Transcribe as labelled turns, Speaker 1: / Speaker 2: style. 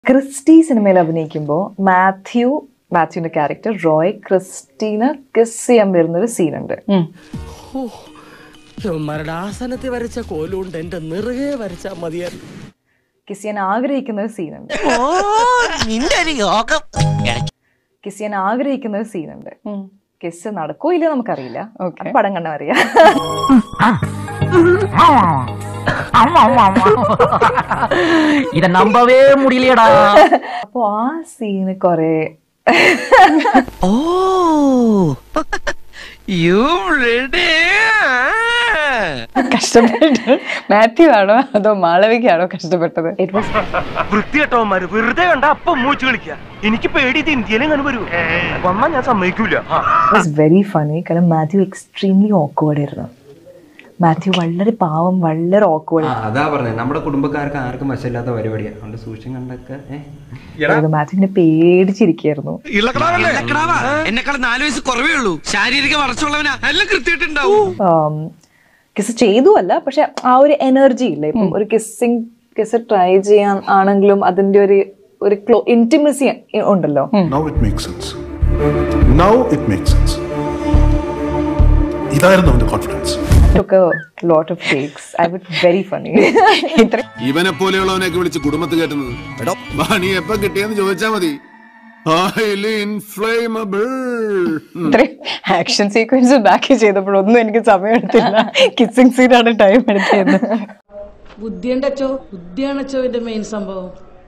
Speaker 1: Christy സിനിമയിൽ അഭിനയിക്കുമ്പോൾ മാത്യു മാത്യുവിന്റെ ക്യാരക്ടർ റോയ് ക്രിസ്റ്റീന കിസ് ചെയ്യാൻ വരുന്ന ഒരു സീനുണ്ട്
Speaker 2: ഇവന്മാരുടെ ആസനത്തിൽ വരച്ച കോലുകൊണ്ട് എന്റെ നിറുകെ വരച്ചാ മതിയായിരുന്നു
Speaker 1: കിസ് ചെയ്യാൻ ആഗ്രഹിക്കുന്ന ഒരു സീനുണ്ട്
Speaker 3: നിന്റെ ഒരു യോഗം
Speaker 1: കിസ് ചെയ്യാൻ ആഗ്രഹിക്കുന്ന ഒരു സീനുണ്ട് കിസ് നടക്കോ ഇല്ല നമുക്കറിയില്ല അത് പടം കണ്ടാ അറിയാം
Speaker 4: இத நம்பவே முடியலையடா
Speaker 1: അപ്പൊ ആ സീന് കൊറേ
Speaker 3: ഓ യു റെഡി
Speaker 5: കഷ്ടപ്പെട്ട് മാത്യു ആണോ അതോ മാളവികയാണോ കഷ്ടപ്പെട്ടത്
Speaker 1: ഇറ്റ് വാസ്
Speaker 6: വൃത്തികെട്ടവന്മാര് വെറുതെ കണ്ട അപ്പം മൂച്ച് കളിക്കുക എനിക്ക് പേടി ഇത് ഇന്ത്യയിലും അങ്ങനെ വരൂ വന്നാ ഞാൻ സമ്മതിക്കൂല
Speaker 1: വാസ് വെരി ഫണി കാരണം മാത്യു എക്സ്ട്രീംലി ഓക്വേർഡ് ആയിരുന്നു മാത്യു വളരെ പാവം വളരെ ഓക്വേർഡ്
Speaker 7: ആ അതാ പറഞ്ഞത് നമ്മുടെ കുടുംബക്കാർക്ക് ആർക്കും വശമില്ലാത്ത പരിപാടിയാണ് അതുകൊണ്ട് സൂക്ഷ്യം കണ്ടൊക്കെ ഏഹ്
Speaker 1: മാത്യുവിനെ പേടിച്ചിരിക്കായിരുന്നു
Speaker 3: എന്നെക്കാൾ നാല് വയസ്സ് കുറവേ ഉള്ളൂ ശാരീരിക വളർച്ചയുള്ളവനാ എല്ലാം കൃത്യമായിട്ടുണ്ടാവും
Speaker 1: കിസ് ചെയ്തു അല്ല പക്ഷെ ആ ഒരു എനർജി ഇല്ല ഇപ്പം ഒരു കിസ്സിങ് കിസ് ട്രൈ ചെയ്യാൻ ആണെങ്കിലും അതിന്റെ ഒരു ഒരു ക്ലോ ഇന്റിമസി ഉണ്ടല്ലോ
Speaker 8: Now it makes sense. Now it makes sense. ഇതായിരുന്നു അവന്റെ confidence
Speaker 1: took lot of takes I with very funny
Speaker 9: ഇവനെ പോലെയുള്ളവനെയൊക്കെ വിളിച്ച് കുടുംബത്ത് കയറ്റുന്നത് പണി എപ്പോ കിട്ടിയെന്ന് ചോദിച്ചാ മതി ഹൈലി ഇൻഫ്ലേമബിൾ
Speaker 5: ഇത്രയും ആക്ഷൻ സീക്വൻസ് ബാക്കി ചെയ്തപ്പോഴൊന്നും എനിക്ക് സമയം എടുത്തില്ല കിസ്സിംഗ് സീനാണ് ടൈം എടുത്തത്
Speaker 10: ബുദ്ധിയുണ്ടച്ചോ ബുദ്ധിയാണച്ചോ ഇതിന്റെ മെയിൻ സംഭവം